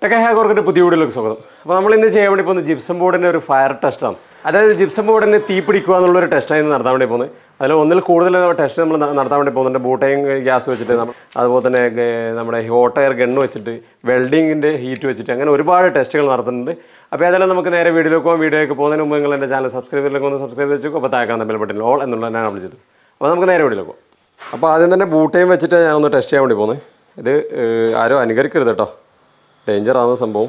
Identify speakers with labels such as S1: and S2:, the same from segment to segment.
S1: ടെക്ക ഹാഗോർക്കിൻ്റെ പുതിയ വീഡിയോയിലേക്ക് സ്വാഗതം അപ്പോൾ നമ്മൾ ഇന്ന് ചെയ്യാൻ വേണ്ടി പോകുന്നത് ജിപ്സം ബോർഡിൻ്റെ ഒരു ഫയർ ടെസ്റ്റാണ് അതായത് ജിപ്സം ബോർഡിന് തീ പിടിക്കുക എന്നുള്ളൊരു ടെസ്റ്റാണ് ഇന്ന് നടത്താൻ വേണ്ടി പോകുന്നത് അതിൽ ഒന്നിൽ കൂടുതൽ ടെസ്റ്റ് നമ്മൾ ന- നടത്താൻ വേണ്ടി പോകുന്നുണ്ട് ബൂട്ടയും ഗ്യാസ് വെച്ചിട്ട് നമ്മ- അതുപോലെ തന്നെ ഗ- നമ്മുടെ ഹോട്ട് എയർ ഗണ്ണ് വെച്ചിട്ട് വെൽഡിങ്ങിൻ്റെ ഹീറ്റ് വെച്ചിട്ട് അങ്ങനെ ഒരുപാട് ടെസ്റ്റുകൾ നടത്തുന്നുണ്ട് അപ്പോൾ ഏതായാലും നമുക്ക് നേരെ വീഡിയോയിലേക്ക് പോകാം വീഡിയോയ്ക്ക് പോകുന്നതിന് മുമ്പ് നിങ്ങൾ എൻ്റെ ചാനൽ സബ്സ്ക്രൈബ് ചെയ്തിലേക്ക് ഒന്ന് സബ്സ്ക്രൈബ് വെച്ചു അപ്പോൾ താഴെ കാണുന്ന ബെൽ ബട്ടൺ ഓൾ എന്നുള്ളതാണ് വിളിച്ചത് അപ്പോൾ നമുക്ക് നേരെ വീഡിയോയിലേക്ക് പോകാം അപ്പോൾ ആദ്യം തന്നെ ബൂട്ടയും വെച്ചിട്ട് ഞാൻ ഒന്ന് ടെസ്റ്റ് ചെയ്യാൻ വേണ്ടി പോകുന്നത് ഇത് ഏഹ്, ആരും അനുകരിക്കരുത് കേട്ടോ ഡേഞ്ചറാണ് സംഭവം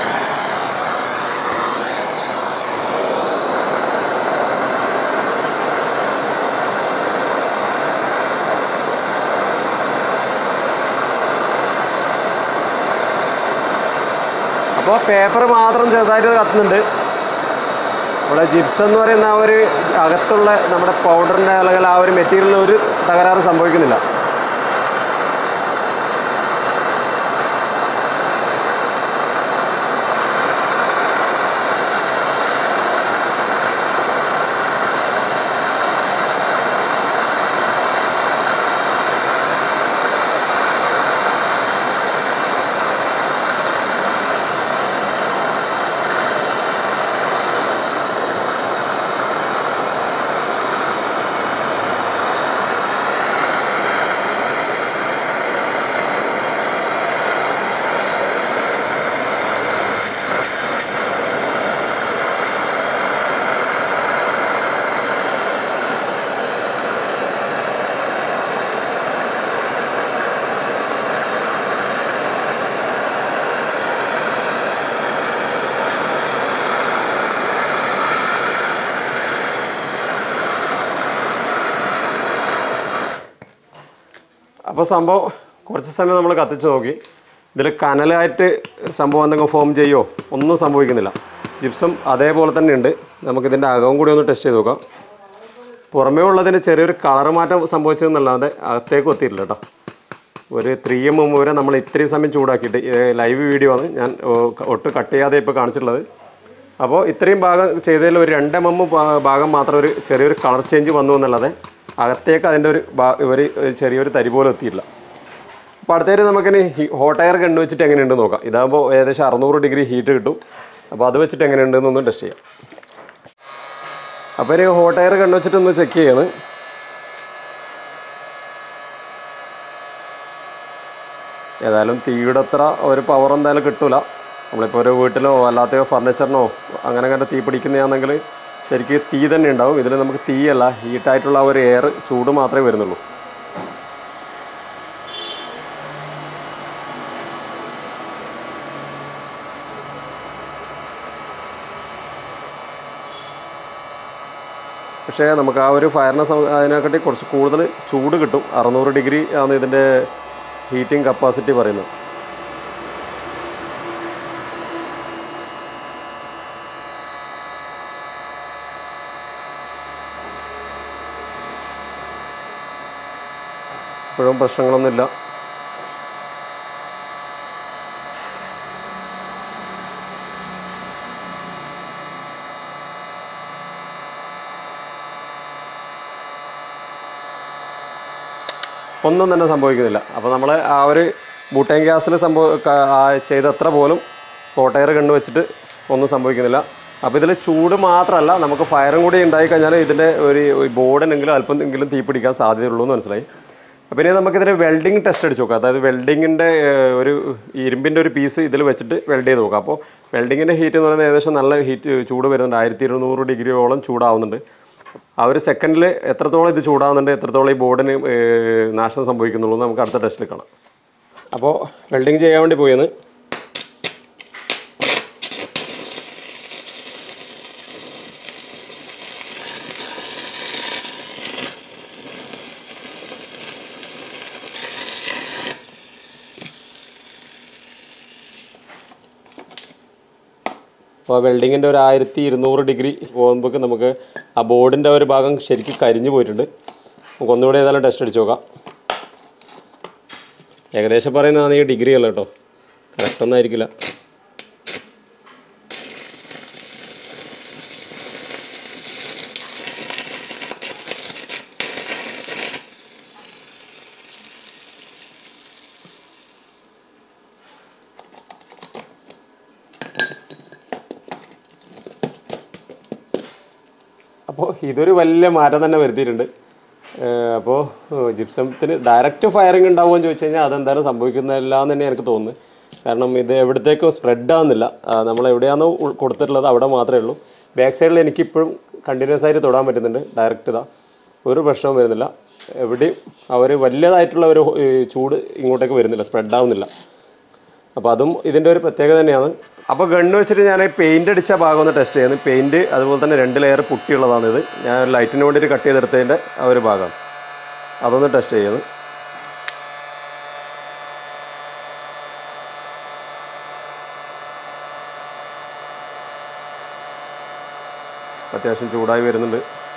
S1: അപ്പോൾ പേപ്പർ മാത്രം ചെറുതായിട്ട് കത്തുന്നുണ്ട് നമ്മുടെ ജിപ്സ് എന്ന് പറയുന്ന ആ ഒരു അകത്തുള്ള നമ്മുടെ പൗഡറിൻ്റെ അല്ലെങ്കിൽ ആ ഒരു മെറ്റീരിയലിന് ഒരു തകരാറ് സംഭവിക്കുന്നില്ല അപ്പോൾ സംഭവം കുറച്ച് സമയം നമ്മൾ കത്തിച്ച് നോക്കി ഇതിൽ കനലായിട്ട് സംഭവം എന്തെങ്കിലും ഫോം ചെയ്യോ ഒന്നും സംഭവിക്കുന്നില്ല ജിപ്സം അതേപോലെ തന്നെ ഉണ്ട് നമുക്കിതിൻ്റെ അകവും കൂടി ഒന്ന് ടെസ്റ്റ് ചെയ്ത് നോക്കാം പുറമേ ഉള്ളതിന് ചെറിയൊരു കളർ മാറ്റം സംഭവിച്ചതെന്നല്ലാതെ അകത്തേക്ക് എത്തിയിട്ടില്ല കേട്ടോ ഒരു ത്രീ എം എം വരെ നമ്മൾ ഇത്രയും സമയം ചൂടാക്കിയിട്ട് ലൈവ് വീഡിയോ ആണ് ഞാൻ ഓ, ക- ഒട്ടും കട്ട് ചെയ്യാതെ ഇപ്പോൾ കാണിച്ചിട്ടുള്ളത് അപ്പോൾ ഇത്രയും ഭാഗം ചെയ്തതിൽ ഒരു രണ്ട് എം എം ഭാഗം മാത്രം ഒരു ചെറിയൊരു കളർ ചേഞ്ച് വന്നു എന്നല്ലാതെ അകത്തേക്ക് അതിൻ്റെ ഒരു ഭാ- ഒരു ഒരു ചെറിയൊരു തരി പോലും എത്തിയില്ല അപ്പോൾ അടുത്തേക്ക് നമുക്കിനി ഹോട്ട് എയർ കണ്ടു വെച്ചിട്ട് എങ്ങനെയുണ്ട് നോക്കാം ഇതാകുമ്പോൾ ഏകദേശം അറുന്നൂറ് ഡിഗ്രി ഹീറ്റ് കിട്ടും അപ്പോൾ അത് വെച്ചിട്ട് എങ്ങനെയുണ്ടെന്നൊന്ന് ടെസ്റ്റ് ചെയ്യാം അപ്പോൾ ഇനി ഹോട്ട് എയർ കണ്ടു വെച്ചിട്ട് ഒന്ന് ചെക്ക് ചെയ്യാണ് ഏതായാലും തീയുടെ അത്ര ഒരു പവർ എന്തായാലും കിട്ടൂല നമ്മളിപ്പോൾ ഒരു വീട്ടിലോ അല്ലാത്ത ഫർണിച്ചറിനോ അങ്ങനെ അങ്ങനെ തീ പിടിക്കുന്നതാണെങ്കിൽ ശരിക്കും തീ തന്നെ ഉണ്ടാവും ഇതിൽ നമുക്ക് തീയല്ല ഹീറ്റായിട്ടുള്ള ആ ഒരു എയർ ചൂട് മാത്രമേ വരുന്നുള്ളൂ പക്ഷേ നമുക്ക് ആ ഒരു ഫയറിനെ സം അതിനെക്കാട്ടി കുറച്ച് കൂടുതൽ ചൂട് കിട്ടും അറുന്നൂറ് ഡിഗ്രി ആണ് ഇതിൻ്റെ ഹീറ്റിംഗ് കപ്പാസിറ്റി പറയുന്നത് ഇപ്പോഴും പ്രശ്നങ്ങളൊന്നുമില്ല ഒന്നും തന്നെ സംഭവിക്കുന്നില്ല അപ്പോൾ നമ്മൾ ആ ഒരു ബൂട്ടേൻ ഗ്യാസിൽ സംഭവ ക- ആ ചെയ്തത്ര പോലും കോട്ടയർ കണ്ടു വെച്ചിട്ട് ഒന്നും സംഭവിക്കുന്നില്ല അപ്പോൾ ഇതിൽ ചൂട് മാത്രമല്ല നമുക്ക് ഫയറും കൂടി ഉണ്ടായി കഴിഞ്ഞാൽ ഇതിൻ്റെ ഒരു ബോർഡിനെങ്കിലും അല്പമെങ്കിലും തീ പിടിക്കാൻ സാധ്യതയുള്ളൂ എന്ന് മനസ്സിലായി അപ്പോൾ ഇനി നമുക്കിതിന് വെൽഡിങ് ടെസ്റ്റ് അടിച്ച് നോക്കാം അതായത് വെൽഡിങ്ങിൻ്റെ ഒരു ഇരുമ്പിൻ്റെ ഒരു പീസ് ഇതിൽ വെച്ചിട്ട് വെൽഡ് ചെയ്ത് നോക്കാം അപ്പോൾ വെൽഡിങ്ങിൻ്റെ ഹീറ്റ് എന്ന് പറയുന്നത് ഏകദേശം നല്ല ഹീറ്റ് ചൂട് വരുന്നുണ്ട് ആയിരത്തി ഇരുന്നൂറ് ഡിഗ്രിയോളം ചൂടാവുന്നുണ്ട് ആ ഒരു സെക്കൻഡിൽ എത്രത്തോളം ഇത് ചൂടാവുന്നുണ്ട് എത്രത്തോളം ഈ ബോർഡിന് ഏഹ്, നാശം സംഭവിക്കുന്നുള്ളൂ എന്ന് നമുക്ക് അടുത്ത ടെസ്റ്റിൽ കാണാം അപ്പോൾ വെൽഡിങ് ചെയ്യാൻ വേണ്ടി പോയെന്ന് അപ്പോൾ വെൽഡിങ്ങിൻ്റെ ഒരു ആയിരത്തി ഇരുന്നൂറ് ഡിഗ്രി പോകുമ്പോൾ നമുക്ക് ആ ബോർഡിൻ്റെ ഒരു ഭാഗം ശരിക്കും കരിഞ്ഞു പോയിട്ടുണ്ട് നമുക്ക് ഒന്നുകൂടി ഏതായാലും ടെസ്റ്റ് അടിച്ച് നോക്കാം ഏകദേശം പറയുന്നതാണ് ഈ ഡിഗ്രി അല്ല കേട്ടോ കറക്റ്റ് ഒന്നും ആയിരിക്കില്ല അപ്പോൾ ഇതൊരു വലിയ മാറ്റം തന്നെ വരുത്തിയിട്ടുണ്ട് അപ്പോൾ ജിപ്സത്തിന് ഡയറക്റ്റ് ഫയറിംഗ് ഉണ്ടാവുമോ എന്ന് ചോദിച്ചു കഴിഞ്ഞാൽ അതെന്തായാലും സംഭവിക്കുന്നില്ല എന്ന് തന്നെ എനിക്ക് തോന്നുന്നു കാരണം ഇത് എവിടത്തേക്കോ സ്പ്രെഡ് ആവുന്നില്ല ആ, നമ്മൾ എവിടെയാണോ ഉൾ- കൊടുത്തിട്ടുള്ളത് അവിടെ മാത്രമേ ഉള്ളൂ ബാക്ക് സൈഡിൽ എനിക്കിപ്പോഴും കണ്ടിന്യൂസ് ആയിട്ട് തൊടാൻ പറ്റുന്നുണ്ട് ഡയറക്റ്റ് ഇതാ ഒരു പ്രശ്നവും വരുന്നില്ല എവിടെയും അവർ വലിയതായിട്ടുള്ള ഒരു ഏ, ചൂട് ഇങ്ങോട്ടേക്ക് വരുന്നില്ല സ്പ്രെഡ് ആവുന്നില്ല അപ്പോൾ അതും ഇതിൻ്റെ ഒരു പ്രത്യേകത തന്നെയാണ് അപ്പോൾ ഗണ്ണ് വെച്ചിട്ട് ഞാൻ പെയിൻ്റ് അടിച്ച ഭാഗം ഒന്ന് ടെസ്റ്റ് ചെയ്യുന്നത് പെയിൻറ്റ് അതുപോലെ തന്നെ രണ്ട് ലെയർ പുട്ടിയുള്ളതാണ് ഇത് ഞാൻ ലൈറ്റിന് വേണ്ടിയിട്ട് കട്ട് ചെയ്തെടുത്തതിൻ്റെ ആ ഒരു ഭാഗം അതൊന്ന് ടെസ്റ്റ് ചെയ്യുന്നത് അത്യാവശ്യം ചൂടായി വരുന്നുണ്ട്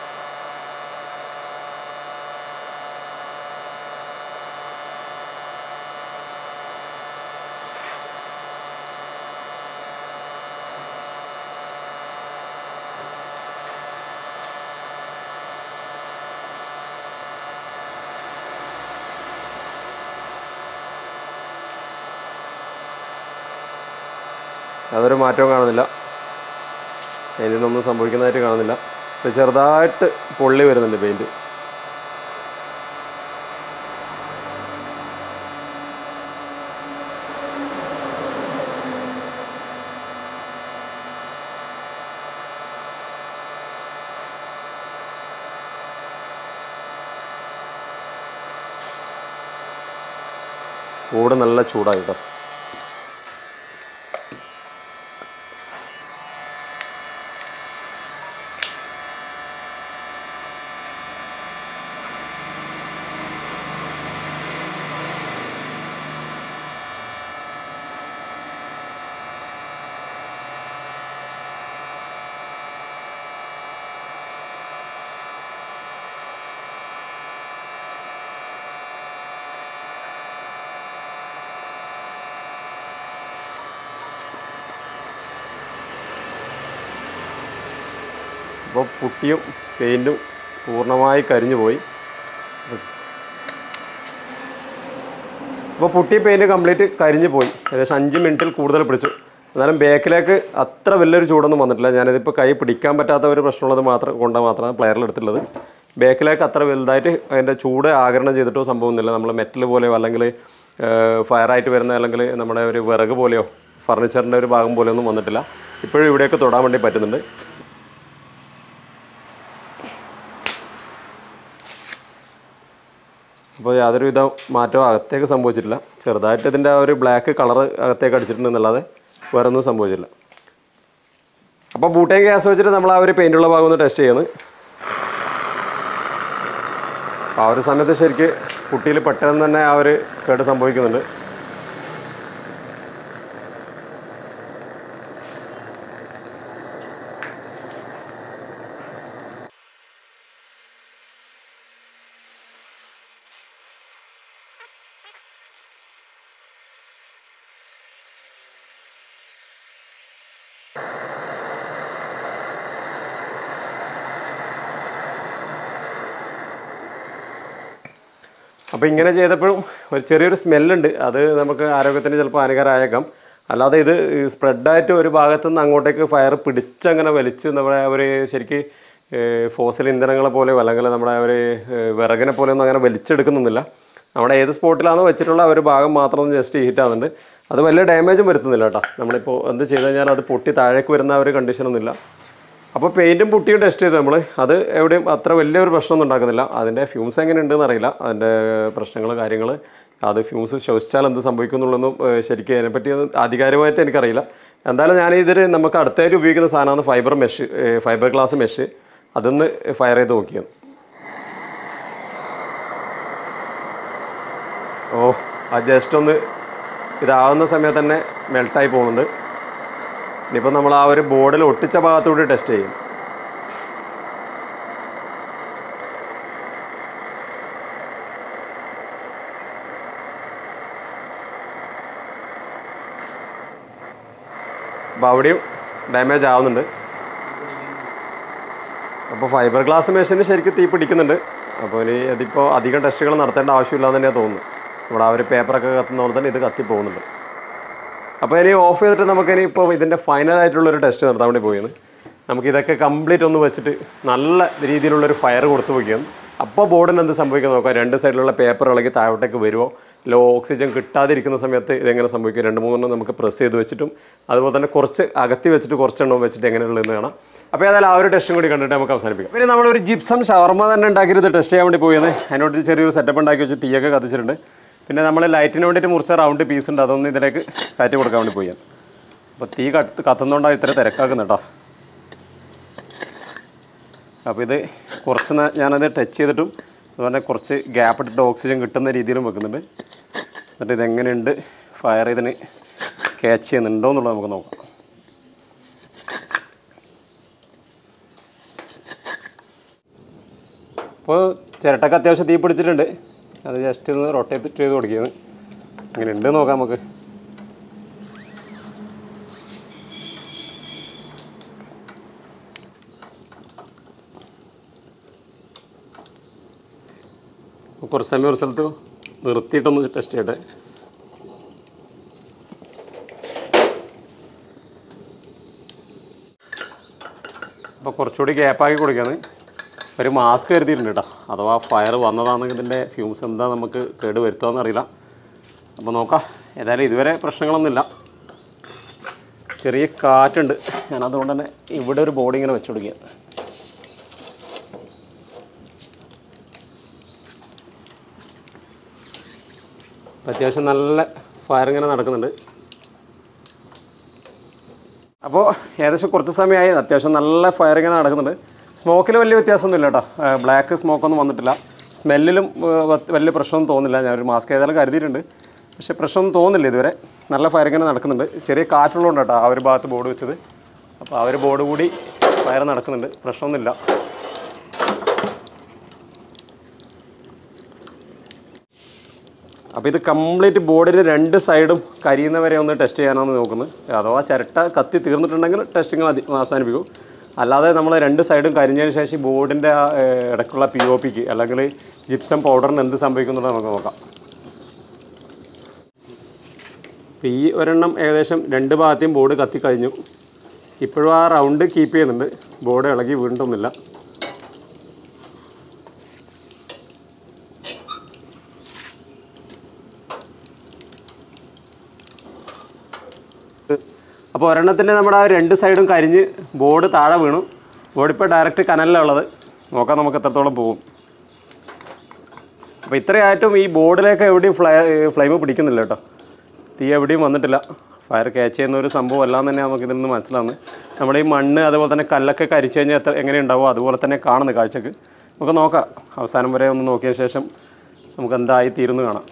S1: അതൊരു മാറ്റവും കാണുന്നില്ല ഇതിനൊന്നും സംഭവിക്കുന്നതായിട്ട് കാണുന്നില്ല ഇത് ചെറുതായിട്ട് പൊള്ളി വരുന്നുണ്ട് പെയിൻറ്റ് ചൂട് നല്ല ചൂടായി കേട്ടോ അപ്പോൾ പുട്ടിയും പെയിൻറ്റും പൂർണ്ണമായി കരിഞ്ഞു പോയി അപ്പോൾ പുട്ടി പെയിൻറ്റ് കംപ്ലീറ്റ് കരിഞ്ഞു പോയി ഏകദേശം അഞ്ച് മിനിറ്റിൽ കൂടുതൽ പിടിച്ചു എന്നാലും ബാക്കിലേക്ക് അത്ര വലിയൊരു ചൂടൊന്നും വന്നിട്ടില്ല ഞാനിതിപ്പോൾ കൈ പിടിക്കാൻ പറ്റാത്ത ഒരു പ്രശ്നമുള്ളത് മാത്രം കൊണ്ട് മാത്രമാണ് പ്ലെയറിൽ എടുത്തിട്ടുള്ളത് ബാക്കിലേക്ക് അത്ര വലുതായിട്ട് അതിൻ്റെ ചൂട് ആകരണം ചെയ്തിട്ടോ സംഭവമൊന്നുമില്ല നമ്മൾ മെറ്റൽ പോലെയോ അല്ലെങ്കിൽ ഫയറായിട്ട് വരുന്ന അല്ലെങ്കിൽ നമ്മുടെ ഒരു വിറക് പോലെയോ ഫർണിച്ചറിൻ്റെ ഒരു ഭാഗം പോലെയോ ഒന്നും വന്നിട്ടില്ല ഇപ്പോഴും ഇവിടെയൊക്കെ തൊടാൻ വേണ്ടി പറ്റുന്നുണ്ട് അപ്പോൾ യാതൊരു വിധ മാറ്റവും അകത്തേക്ക് സംഭവിച്ചിട്ടില്ല ചെറുതായിട്ട് ഇതിൻ്റെ ആ ഒരു ബ്ലാക്ക് കളർ അകത്തേക്ക് അടിച്ചിട്ടുണ്ട് എന്നല്ലാതെ വേറെ ഒന്നും സംഭവിച്ചില്ല അപ്പോൾ ബൂട്ടേൻ ഗ്യാസ് വെച്ചിട്ട് നമ്മൾ ആ ഒരു പെയിൻ്റുള്ള ഭാഗം ഒന്ന് ടെസ്റ്റ് ചെയ്യുന്നത് അപ്പോൾ ആ ഒരു സമയത്ത് ശരിക്ക് കുട്ടിയിൽ പെട്ടെന്ന് തന്നെ ആ ഒരു കേട് സംഭവിക്കുന്നുണ്ട് അപ്പോൾ ഇങ്ങനെ ചെയ്തപ്പോഴും ഒരു ചെറിയൊരു സ്മെല്ലുണ്ട് അത് നമുക്ക് ആരോഗ്യത്തിന് ചിലപ്പോൾ ഹാനികരമായേക്കാം അല്ലാതെ ഇത് സ്പ്രെഡായിട്ട് ഒരു ഭാഗത്തു നിന്ന് അങ്ങോട്ടേക്ക് ഫയർ പിടിച്ചങ്ങനെ വലിച്ച് നമ്മുടെ ഒരു ശരിക്ക് ഫോസിൽ ഇന്ധനങ്ങളെ പോലെയോ അല്ലെങ്കിൽ നമ്മുടെ ഒരു വിറകിനെ പോലെയൊന്നും അങ്ങനെ വലിച്ചെടുക്കുന്നൊന്നുമില്ല നമ്മുടെ ഏത് സ്പോട്ടിലാണോ വെച്ചിട്ടുള്ള ആ ഒരു ഭാഗം മാത്രം ഒന്ന് ജസ്റ്റ് ഹീറ്റ് ആവുന്നുണ്ട് അത് വലിയ ഡാമേജും വരുത്തുന്നില്ല കേട്ടോ നമ്മളിപ്പോൾ എന്ത് ചെയ്ത് കഴിഞ്ഞാൽ അത് പൊട്ടി താഴേക്ക് വരുന്ന ആ ഒരു കണ്ടീഷനൊന്നുമില്ല അപ്പോൾ പെയിൻറ്റും പുട്ടിയും ടെസ്റ്റ് ചെയ്ത് നമ്മൾ അത് എവിടെയും അത്ര വലിയൊരു പ്രശ്നമൊന്നും ഉണ്ടാക്കുന്നില്ല അതിൻ്റെ ഫ്യൂംസ് എങ്ങനെ ഉണ്ടെന്ന് അറിയില്ല അതിൻ്റെ പ്രശ്നങ്ങൾ കാര്യങ്ങൾ അത് ഫ്യൂംസ് ശ്വസിച്ചാൽ എന്ത് സംഭവിക്കും എന്നുള്ളതൊന്നും ഏഹ്, ശരിക്കും അതിനെപ്പറ്റി ഒന്നും ആധികാരികമായിട്ട് എനിക്കറിയില്ല എന്തായാലും ഞാൻ ഇതിൽ നമുക്ക് അടുത്തായിട്ട് ഉപയോഗിക്കുന്ന സാധനമാണ് fibre mesh fibre glass mesh അതൊന്ന് ഫയർ ചെയ്ത് നോക്കിയത് ഓ ആ ജസ്റ്റ് ഒന്ന് ഇതാവുന്ന സമയത്ത് തന്നെ മെൽട്ടായി പോകുന്നുണ്ട് ഇനിയിപ്പോൾ നമ്മൾ ആ ഒരു ബോർഡിൽ ഒട്ടിച്ച ഭാഗത്തൂടി ടെസ്റ്റ് ചെയ്യും അപ്പോൾ അവിടെയും ഡാമേജ് ആവുന്നുണ്ട് അപ്പോൾ ഫൈബർ ഗ്ലാസ് മെഷീന് ശരിക്കും തീ പിടിക്കുന്നുണ്ട് അപ്പോൾ ഇനി അതിപ്പോൾ അധികം ടെസ്റ്റുകൾ നടത്തേണ്ട ആവശ്യമില്ല എന്ന് തന്നെയാണ് തോന്നുന്നു നമ്മുടെ ആ ഒരു പേപ്പറൊക്കെ കത്തുന്ന പോലെ തന്നെ ഇത് കത്തി പോകുന്നുണ്ട് അപ്പോൾ ഇനി ഓഫ് ചെയ്തിട്ട് നമുക്കിനി ഇപ്പോൾ ഇതിൻ്റെ ഫൈനലായിട്ടുള്ളൊരു ടെസ്റ്റ് നടത്താൻ വേണ്ടി പോയിരുന്നു നമുക്ക് ഇതൊക്കെ കംപ്ലീറ്റ് ഒന്ന് വെച്ചിട്ട് നല്ല രീതിയിലുള്ളൊരു ഫയർ കൊടുത്തു വയ്ക്കുകയാണ് അപ്പോൾ ബോർഡിന് എന്ത് സംഭവിക്കാൻ നോക്കാം രണ്ട് സൈഡിലുള്ള പേപ്പർ ഇളകി താഴോട്ടേക്ക് വരുമോ ലോ ഓക്സിജൻ കിട്ടാതിരിക്കുന്ന സമയത്ത് ഇതെങ്ങനെ സംഭവിക്കും രണ്ട് മൂന്നെണ്ണം നമുക്ക് പ്രസ് ചെയ്ത് വെച്ചിട്ടും അതുപോലെ തന്നെ കുറച്ച് അകത്തി വെച്ചിട്ട് കുറച്ചെണ്ണം വെച്ചിട്ട് എങ്ങനെയുള്ളതെന്ന് കാണാം അപ്പോൾ ഏതായാലും ആ ഒരു ടെസ്റ്റും കൂടി കണ്ടിട്ട് നമുക്ക് അവസാനിപ്പിക്കാം പിന്നെ നമ്മളൊരു ജിപ്സം ഷവർമ തന്നെ ഉണ്ടാക്കിയത് ടെസ്റ്റ് ചെയ്യാൻ വേണ്ടി പോയത് അതിനോട് ചെറിയൊരു സെറ്റപ്പ് ഉണ്ടാക്കി വെച്ച് തീയൊക്കെ കത്തിച്ചിട്ടുണ്ട് പിന്നെ നമ്മൾ ലൈറ്റിന് വേണ്ടിയിട്ട് മുറിച്ച റൗണ്ട് പീസ് ഉണ്ട് അതൊന്ന് ഇതിലേക്ക് കയറ്റി കൊടുക്കാൻ വേണ്ടി പോയി അപ്പോൾ തീ കത്ത് കത്തുന്നതുകൊണ്ടാണ് ഇത്ര തിരക്കാക്കുന്നത് കേട്ടോ അപ്പോൾ ഇത് കുറച്ച് നേ- ഞാനത് ടച്ച് ചെയ്തിട്ടും അതുപോലെ കുറച്ച് ഗ്യാപ്പ് ഇട്ടിട്ട് ഓക്സിജൻ കിട്ടുന്ന രീതിയിലും വെക്കുന്നുണ്ട് എന്നിട്ട് ഇതെങ്ങനെയുണ്ട് ഫയർ ഇതിന് ക്യാച്ച് ചെയ്യുന്നുണ്ടോ എന്നുള്ളത് നമുക്ക് നോക്കാം ഇപ്പോൾ ചിരട്ടക്ക് അത്യാവശ്യം തീ പിടിച്ചിട്ടുണ്ട് അത് ജസ്റ്റ് ഒന്ന് റൊട്ടേറ്റ് ചെയ്ത് കൊടുക്കുന്നത് ഇങ്ങനെ ഉണ്ട് നോക്കാം നമുക്ക് അപ്പോൾ കുറച്ച് സമയം ഒരു സ്ഥലത്ത് നിർത്തിയിട്ടൊന്ന് ടെസ്റ്റ് ചെയ്യട്ടെ അപ്പോൾ കുറച്ചുകൂടി ഗ്യാപ്പാക്കി കൊടുക്കുകയാണ് ഒരു മാസ്ക് കരുതിയിട്ടുണ്ട് കേട്ടോ അഥവാ ഫയർ വന്നതാണെങ്കിൽ ഇതിൻ്റെ ഫ്യൂംസ് എന്താ നമുക്ക് കേട് വരുത്തുകയെന്ന് അറിയില്ല അപ്പോൾ നോക്കാം ഏതായാലും ഇതുവരെ പ്രശ്നങ്ങളൊന്നുമില്ല ചെറിയ കാറ്റുണ്ട് ഞാൻ അതുകൊണ്ട് തന്നെ ഇവിടെ ഒരു ബോർഡ് ഇങ്ങനെ വെച്ച് കൊടുക്കുക അത്യാവശ്യം നല്ല ഫയർ ഇങ്ങനെ നടക്കുന്നുണ്ട് അപ്പോൾ ഏകദേശം കുറച്ച് സമയമായി അത്യാവശ്യം നല്ല ഫയർ ഇങ്ങനെ നടക്കുന്നുണ്ട് സ്മോക്കിൽ വലിയ വ്യത്യാസമൊന്നുമില്ല കേട്ടോ ബ്ലാക്ക് സ്മോക്കൊന്നും വന്നിട്ടില്ല സ്മെല്ലിലും വലിയ പ്രശ്നമൊന്നും തോന്നുന്നില്ല ഞാനൊരു മാസ്ക് ഏതായാലും കരുതിയിട്ടുണ്ട് പക്ഷേ പ്രശ്നമൊന്നും തോന്നുന്നില്ല ഇതുവരെ നല്ല ഫയർ ഇങ്ങനെ നടക്കുന്നുണ്ട് ചെറിയ കാറ്റുള്ളതുകൊണ്ട് കേട്ടോ ആ ഒരു ഭാഗത്ത് ബോർഡ് വെച്ചത് അപ്പോൾ ആ ഒരു ബോർഡ് കൂടി ഫയർ നടക്കുന്നുണ്ട് പ്രശ്നമൊന്നുമില്ല അപ്പോൾ ഇത് കംപ്ലീറ്റ് ബോർഡിന് രണ്ട് സൈഡും കരിയുന്ന വരെ ഒന്ന് ടെസ്റ്റ് ചെയ്യാനാണ് നോക്കുന്നത് അഥവാ ചിരട്ട കത്തി തീർന്നിട്ടുണ്ടെങ്കിൽ ടെസ്റ്റിങ് അതി അവസാനിപ്പിക്കും അല്ലാതെ നമ്മൾ രണ്ട് സൈഡും കരിഞ്ഞതിന് ശേഷം ഈ ബോർഡിൻ്റെ ആ, ഏഹ്, ഇടയ്ക്കുള്ള പി ഒ പിക്ക് അല്ലെങ്കിൽ ജിപ്സം പൗഡറിന് എന്ത് സംഭവിക്കുന്നുള്ളത് നമുക്ക് നോക്കാം അപ്പോൾ ഈ ഒരെണ്ണം ഏകദേശം രണ്ട് ഭാഗത്തെയും ബോർഡ് കത്തി കഴിഞ്ഞു ഇപ്പോഴും ആ റൗണ്ട് കീപ്പ് ചെയ്യുന്നുണ്ട് ബോർഡ് ഇളകി വീണിട്ടൊന്നുമില്ല അപ്പോൾ ഒരെണ്ണത്തിൻ്റെ നമ്മുടെ ആ രണ്ട് സൈഡും കരിഞ്ഞ് ബോർഡ് താഴെ വീണു ബോർഡ് ഇപ്പോൾ ഡയറക്റ്റ് കനലിലുള്ളത് നോക്കാം നമുക്ക് എത്രത്തോളം പോകും അപ്പോൾ ഇത്രയായിട്ടും ഈ ബോർഡിലേക്ക് എവിടെയും ഫ്ലൈ ഫ്ലെയിം പിടിക്കുന്നില്ല കേട്ടോ തീ എവിടെയും വന്നിട്ടില്ല ഫയർ ക്യാച്ച് ചെയ്യുന്ന ഒരു സംഭവം എല്ലാം തന്നെ നമുക്ക് ഇതിൽ നിന്ന് മനസ്സിലാവുന്നത് നമ്മുടെ ഈ മണ്ണ് അതുപോലെ തന്നെ കല്ലൊക്കെ കരിച്ചു കഴിഞ്ഞാൽ എത്ര എങ്ങനെ ഉണ്ടാവും അതുപോലെ തന്നെ കാണുന്നു കാഴ്ചക്ക് നമുക്ക് നോക്കാം അവസാനം വരെ ഒന്ന് നോക്കിയ ശേഷം നമുക്ക് എന്തായി തീരുന്നു കാണാം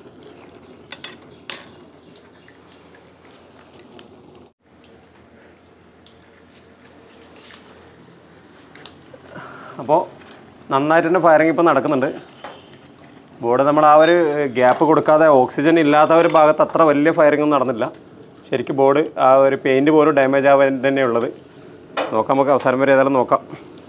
S1: അപ്പോൾ നന്നായിട്ട് തന്നെ ഫയറിങ് ഇപ്പോൾ നടക്കുന്നുണ്ട് ബോർഡ് നമ്മൾ ആ ഒരു ഗ്യാപ്പ് കൊടുക്കാതെ ഓക്സിജൻ ഇല്ലാത്ത ഒരു ഭാഗത്ത് അത്ര വലിയ ഫയറിംഗ് ഒന്നും നടന്നില്ല ശരിക്കും ബോർഡ് ആ ഒരു പെയിൻറ് പോലും ഡാമേജ് ആവാൻ തന്നെ ഉള്ളത് നോക്കാം നമുക്ക് അവസാനം വരെ ഏതായാലും നോക്കാം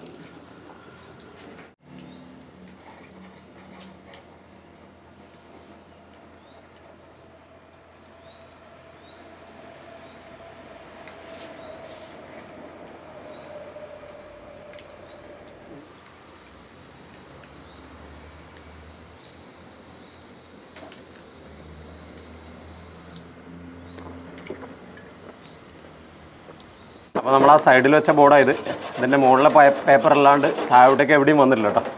S1: അപ്പോൾ നമ്മൾ ആ സൈഡിൽ വെച്ച ബോർഡാണ് ഇത് ഇതിൻ്റെ മുകളിലെ പേപ്പർ അല്ലാണ്ട് താഴോട്ടേക്ക് എവിടെയും വന്നിട്ടില്ല കേട്ടോ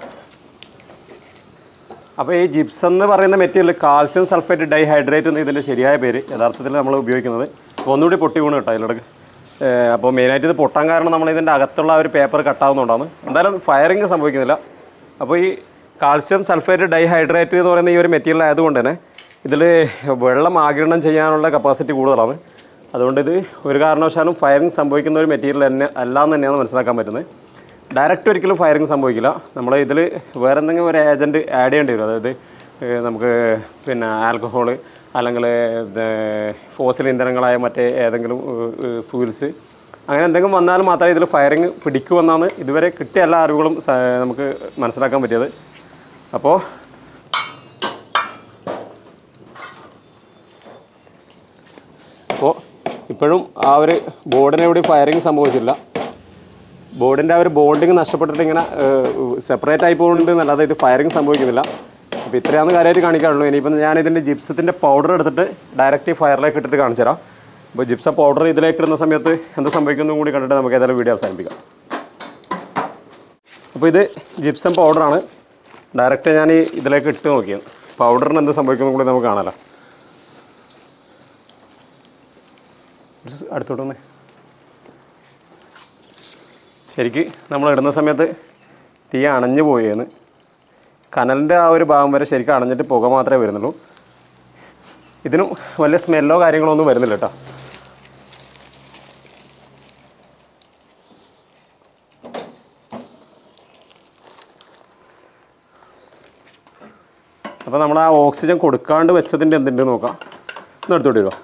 S1: അപ്പോൾ ഈ ജിപ്സം എന്ന് പറയുന്ന മെറ്റീരിയൽ കാൽസ്യം സൾഫേറ്റ് ഡൈഹൈഡ്രേറ്റ് എന്ന് ഇതിൻ്റെ ശരിയായ പേര് യഥാർത്ഥത്തിൽ നമ്മൾ ഉപയോഗിക്കുന്നത് അപ്പോൾ ഒന്നുകൂടി പൊട്ടി വീണ് കേട്ടോ അതിലിടക്ക് അപ്പോൾ മെയിനായിട്ട് ഇത് പൊട്ടാൻ കാരണം നമ്മൾ ഇതിൻ്റെ അകത്തുള്ള ആ ഒരു പേപ്പർ കട്ടാവുന്നതുകൊണ്ടാണ് എന്തായാലും ഫയറിങ് സംഭവിക്കുന്നില്ല അപ്പോൾ ഈ കാൽസ്യം സൾഫേറ്റ് ഡൈഹൈഡ്രേറ്റ് എന്ന് പറയുന്ന ഈ ഒരു മെറ്റീരിയൽ ആയതുകൊണ്ട് തന്നെ ഇതിൽ വെള്ളം ആഗിരണം ചെയ്യാനുള്ള കപ്പാസിറ്റി കൂടുതലാണ് അതുകൊണ്ട് ഇത് ഒരു കാരണവശാലും ഫയറിങ് സംഭവിക്കുന്ന ഒരു മെറ്റീരിയൽ തന്നെ അല്ല എന്ന് തന്നെയാണ് മനസ്സിലാക്കാൻ പറ്റുന്നത് ഡയറക്റ്റ് ഒരിക്കലും ഫയറിങ് സംഭവിക്കില്ല നമ്മൾ ഇതിൽ വേറെ എന്തെങ്കിലും ഒരു ഏജൻറ്റ് ആഡ് ചെയ്യേണ്ടി വരും അതായത് ഏഹ് നമുക്ക് പിന്നെ ആൽക്കഹോൾ അല്ലെങ്കിൽ ഫോസിൽ ഇന്ധനങ്ങളായ മറ്റേ ഏതെങ്കിലും ഫ്യൂൽസ് അങ്ങനെ എന്തെങ്കിലും വന്നാൽ മാത്രമേ ഇതിൽ ഫയറിങ് പിടിക്കുമെന്നാണ് ഇതുവരെ കിട്ടിയ എല്ലാ അറിവുകളും സ- നമുക്ക് മനസ്സിലാക്കാൻ പറ്റിയത് അപ്പോൾ അപ്പോൾ ഇപ്പോഴും ആ ഒരു ബോർഡിന് എവിടെ ഫയറിങ് സംഭവിച്ചില്ല ബോർഡിൻ്റെ ആ ഒരു ബോണ്ടിങ് നഷ്ടപ്പെട്ടിട്ട് ഇങ്ങനെ സെപ്പറേറ്റ് ആയി പോകുന്നുണ്ട് എന്നല്ലാതെ ഇത് ഫയറിങ് സംഭവിക്കുന്നില്ല അപ്പോൾ ഇത്രയാണ് കാര്യമായിട്ട് കാണിക്കാറുള്ളൂ ഇനിയിപ്പം ഞാൻ ഇതിൻ്റെ ജിപ്സത്തിൻ്റെ പൗഡർ എടുത്തിട്ട് ഡയറക്റ്റ് ഫയറിലേക്ക് ഇട്ടിട്ട് കാണിച്ചു തരാം അപ്പോൾ ജിപ്സ പൗഡർ ഇതിലേക്ക് ഇടുന്ന സമയത്ത് എന്ത് സംഭവിക്കുന്നു കൂടി കണ്ടിട്ട് നമുക്ക് ഏതായാലും വീഡിയോ അവസാനിപ്പിക്കാം അപ്പോൾ ഇത് ജിപ്സം പൗഡറാണ് ഡയറക്റ്റ് ഞാൻ ഈ ഇതിലേക്ക് ഇട്ട് നോക്കിയത് പൗഡറിന് എന്ത് സംഭവിക്കുന്നു കൂടി നമുക്ക് കാണാമല്ലോ ഒരു അടുത്തോട്ട് വന്നേ ശരിക്ക് നമ്മൾ ഇടുന്ന സമയത്ത് തീ അണഞ്ഞു പോയെന്ന് കനലിൻ്റെ ആ ഒരു ഭാഗം വരെ ശരിക്കും അണഞ്ഞിട്ട് പുക മാത്രമേ വരുന്നുള്ളൂ ഇതിനും വലിയ സ്മെല്ലോ കാര്യങ്ങളോ ഒന്നും വരുന്നില്ല കേട്ടോ അപ്പോൾ നമ്മൾ ആ ഓക്സിജൻ കൊടുക്കാണ്ട് വെച്ചതിൻ്റെ എന്തുണ്ട് നോക്കാം ഒന്ന് എടുത്തോട്ട് വരുമോ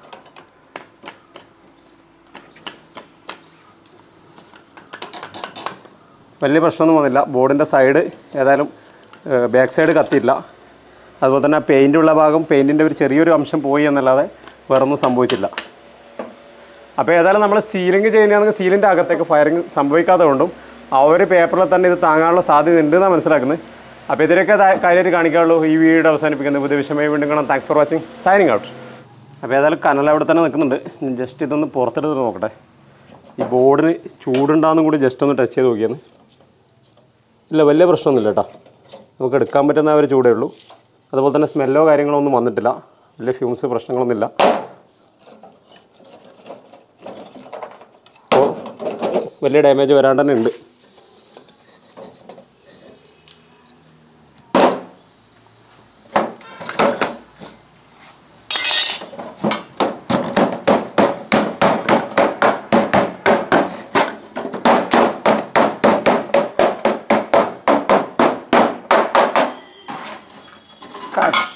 S1: വലിയ പ്രശ്നമൊന്നും വന്നില്ല ബോർഡിൻ്റെ സൈഡ് ഏതായാലും ബാക്ക് സൈഡ് കത്തിയില്ല അതുപോലെ തന്നെ പെയിൻ്റ് ഉള്ള ഭാഗം പെയിൻറ്റിൻ്റെ ഒരു ചെറിയൊരു അംശം പോയി എന്നല്ലാതെ വേറൊന്നും സംഭവിച്ചില്ല അപ്പോൾ ഏതായാലും നമ്മൾ സീലിംഗ് ചെയ്യുന്നതാണെങ്കിൽ സീലിൻ്റെ അകത്തേക്ക് ഫയറിങ് സംഭവിക്കാതെ കൊണ്ടും ആ ഒരു പേപ്പറിൽ തന്നെ ഇത് താങ്ങാനുള്ള സാധ്യത ഉണ്ട് എന്നാണ് മനസ്സിലാക്കുന്നത് അപ്പോൾ ഇതിലൊക്കെ ദാ- കാര്യമായിട്ട് കാണിക്കാനുള്ളൂ ഈ വീഡിയോ അവസാനിപ്പിക്കുന്നത് പുതിയ വിഷയമായി വീണ്ടും കാണാം thanks for watching signing out അപ്പോൾ ഏതായാലും കനൽ അവിടെ തന്നെ നിൽക്കുന്നുണ്ട് ജസ്റ്റ് ഇതൊന്ന് പുറത്തെടുത്ത് നോക്കട്ടെ ഈ ബോർഡിന് ചൂടുണ്ടാകുന്ന കൂടി ജസ്റ്റ് ഒന്ന് ടച്ച് ചെയ്ത് നോക്കിയെന്ന് ഇല്ല വലിയ പ്രശ്നമൊന്നുമില്ല കേട്ടോ നമുക്ക് എടുക്കാൻ പറ്റുന്ന ആ ഒരു ചൂടേ ഉള്ളൂ അതുപോലെ തന്നെ സ്മെല്ലോ കാര്യങ്ങളോ ഒന്നും വന്നിട്ടില്ല വലിയ ഫ്യൂംസ് പ്രശ്നങ്ങളൊന്നുമില്ല അപ്പോൾ വലിയ ഡാമേജ് വരാണ്ട് തന്നെ ഉണ്ട് Cut.